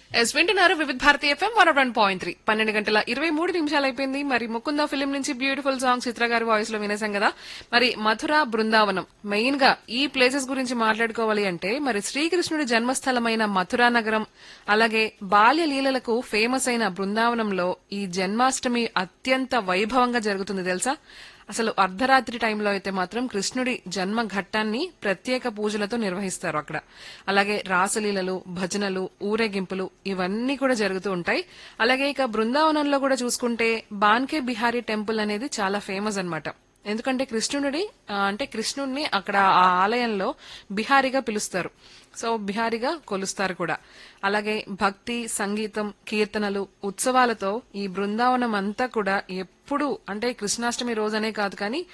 yes వింటున్నారు Vividh Bharati FM one one point three పన్నెండు గంటల ఇరవై మూడు నిమిషాలు అయిపోయింది మరి ముకుంద ఫిలిం నుంచి బ్యూటిఫుల్ సాంగ్ చిత్ర గారి వాయిస్ లో వినేసాం కదా మరి మథుర బృందావనం మెయిన్ గా ఈ ప్లేసెస్ గురించి మాట్లాడుకోవాలి అంటే మరి శ్రీకృష్ణుడి జన్మస్థలమైన మథురా నగరం అలాగే బాల్య లీలలకు ఫేమస్ అయిన బృందావనంలో ఈ జన్మాష్టమి అత్యంత వైభవంగా జరుగుతుంది తెలుసా అసలు అర్ధరాత్రి టైంలో అయితే మాత్రం కృష్ణుడి జన్మ ఘట్టాన్ని ప్రత్యేక పూజలతో నిర్వహిస్తారు అక్కడ అలాగే రాసలీలలు భజనలు ఊరేగింపులు ఇవన్నీ కూడా జరుగుతూ ఉంటాయి అలాగే ఇక బృందావనంలో కూడా చూసుకుంటే బాన్కే బిహారీ టెంపుల్ అనేది చాలా ఫేమస్ అన్నమాట ఎందుకంటే కృష్ణుడి ఆ, అంటే కృష్ణుడిని అక్కడ ఆ ఆలయంలో బిహారీగా పిలుస్తారు సో బిహారీగా కొలుస్తారు కూడా అలాగే భక్తి సంగీతం కీర్తనలు ఉత్సవాలతో ఈ బృందావనం అంతా కూడా ఎప్పుడు అంటే కృష్ణాష్టమి రోజనే కాదు కానీ